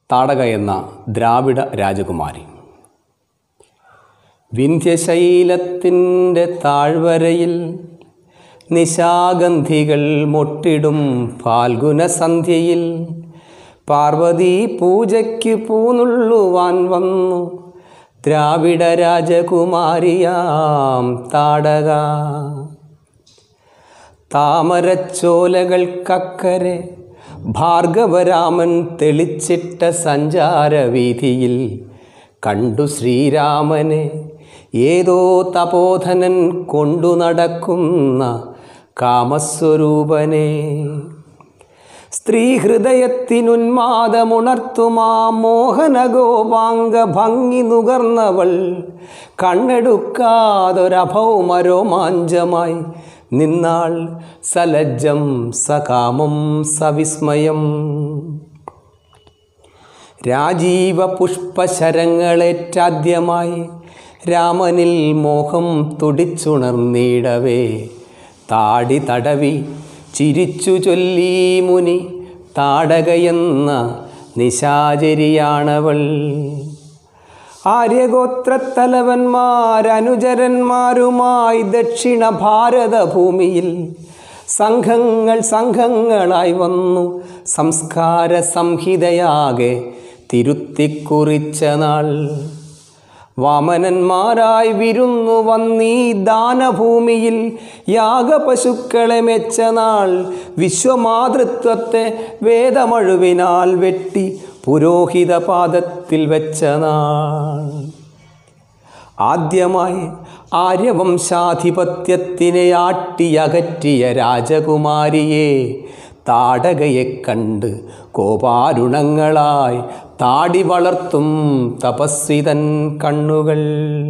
താടക എന്ന ദ്രാവിഡ രാജകുമാരി വിന്ധ്യശൈലത്തിൻ്റെ താഴ്വരയിൽ നിശാഗന്ധികൾ മൊട്ടിടും ഫാൽഗുന സന്ധ്യയിൽ പാർവതി പൂജയ്ക്ക് പൂനുള്ളുവാൻ വന്നു ദ്രാവിഡ രാജകുമാരിയാം താടക താമരച്ചോലകൾക്കക്കരെ ഭാർഗവരാമൻ തെളിച്ചിട്ട സഞ്ചാരവീതിയിൽ കണ്ടു ശ്രീരാമനെ ഏതോ തപോധനൻ കൊണ്ടു നടക്കുന്ന കാമസ്വരൂപനെ സ്ത്രീ ഹൃദയത്തിനുന്മാദമുണർത്തുമാ മോഹനഗോപാംഗ ഭംഗി നുകർന്നവൾ കണ്ണെടുക്കാതൊരഭൗമരോമാഞ്ചമായി നിന്നാൾ സലജ്ജം സകാമം സവിസ്മയം രാജീവ പുഷ്പശരങ്ങളേറ്റാദ്യമായി രാമനിൽ മോഹം തുടിച്ചുണർന്നിടവേ താടി തടവി ചിരിച്ചു ചൊല്ലി മുനി താടകയെന്ന നിശാചരിയാണവൾ ആര്യഗോത്രത്തലവന്മാരനുചരന്മാരുമായി ദക്ഷിണ ഭാരതഭൂമിയിൽ സംഘങ്ങൾ സംഘങ്ങളായി വന്നു സംസ്കാര സംഹിതയാകെ തിരുത്തിക്കുറിച്ച നാൾ വാമനന്മാരായി വിരുന്നു വന്നീ ദാനഭൂമിയിൽ യാഗപശുക്കളെ മെച്ച നാൾ വിശ്വമാതൃത്വത്തെ വേദമഴുവിനാൽ വെട്ടി പുരോഹിത പാദത്തിൽ വെച്ച നാൾ ആദ്യമായി ആര്യവംശാധിപത്യത്തിനെ ആട്ടിയകറ്റിയ രാജകുമാരിയെ താടകയെ കണ്ട് കോപാരുണങ്ങളായി താടി വളർത്തും തപസ്വിതൻ കണ്ണുകൾ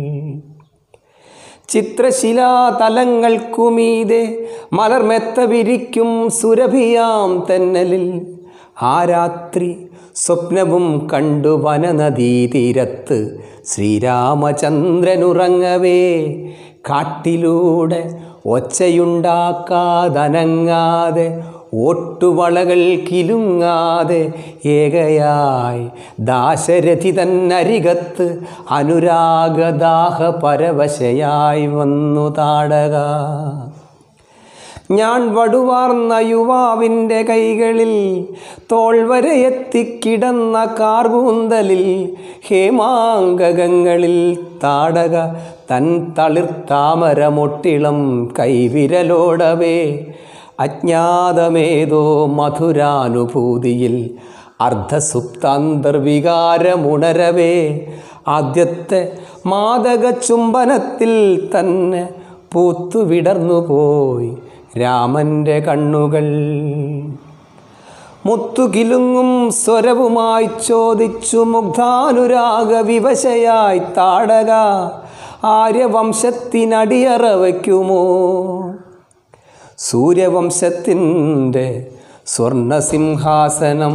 ചിത്രശിലാതലങ്ങൾക്കുമീതെ മലർമെത്ത വിരിക്കും സുരഭിയാം തെന്നലിൽ ആ രാത്രി സ്വപ്നവും കണ്ടു വനനദീതീരത്ത് ശ്രീരാമചന്ദ്രനുറങ്ങവേ കാട്ടിലൂടെ ഒച്ചയുണ്ടാക്കാതനങ്ങാതെ ഓട്ടുവളകൾ കിലുങ്ങാതെ ഏകയായി ദാശരഥി തന്നരികത്ത് അനുരാഗദാഹ പരവശയായി വന്നു താടക ഞാൻ വടുവാർന്ന യുവാവിൻ്റെ കൈകളിൽ തോൾവരെ എത്തിക്കിടന്ന കാർകൂന്തലിൽ ഹേമാങ്കകങ്ങളിൽ താടക തൻ തളിർത്താമരമൊട്ടിളം കൈവിരലോടവേ അജ്ഞാതമേതോ മധുരാനുഭൂതിയിൽ അർദ്ധസുപ്താന്തർവികാരമുണരവേ ആദ്യത്തെ മാദക ചുംബനത്തിൽ തന്നെ പൂത്തുവിടർന്നുപോയി രാമൻ്റെ കണ്ണുകൾ മുത്തുകിലുങ്ങും സ്വരവുമായി ചോദിച്ചു മുഗ്ധാനുരാഗ വിവശയായി താടക ആര്യവംശത്തിനടിയറ വയ്ക്കുമോ സൂര്യവംശത്തിൻ്റെ സ്വർണസിംഹാസനം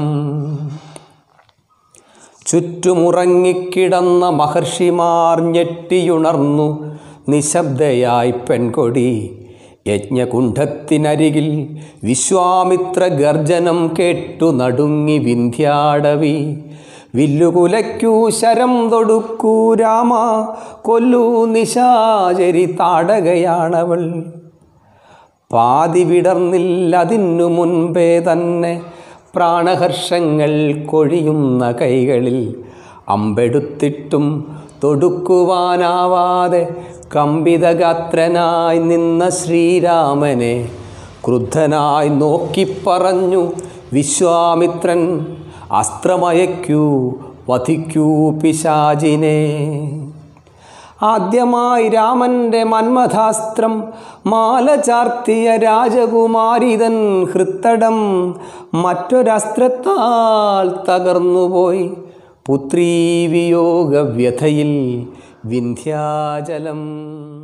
ചുറ്റുമുറങ്ങിക്കിടന്ന മഹർഷിമാർ ഞെട്ടിയുണർന്നു നിശബ്ദയായി പെൺകൊടി യജ്ഞകുണ്ഠത്തിനരികിൽ വിശ്വാമിത്ര ഗർജനം കേട്ടു നടുങ്ങി വിന്ധ്യാടവി വില്ലുകുലയ്ക്കൂ ശരം തൊടുക്കൂ രാമ കൊല്ലൂ നിശാചരി താടകയാണവൾ പാതി വിടർന്നില്ലതിനു മുൻപേ തന്നെ പ്രാണഹർഷങ്ങൾ കൊഴിയുന്ന കൈകളിൽ അമ്പെടുത്തിട്ടും തൊടുക്കുവാനാവാതെ കമ്പിതഗാത്രനായി നിന്ന ശ്രീരാമനെ ക്രുദ്ധനായി നോക്കിപ്പറഞ്ഞു വിശ്വാമിത്രൻ അസ്ത്രമയക്കൂ വധിക്കൂ പിശാചിനെ ആദ്യമായി രാമൻ്റെ മന്മഥാസ്ത്രം മാല ചാർത്തിയ രാജകുമാരിതൻ ഹൃത്തടം മറ്റൊരസ്ത്രത്താൽ തകർന്നുപോയി പുത്രീവിയോഗ വ്യഥയിൽ വിന്ധ്യാചലം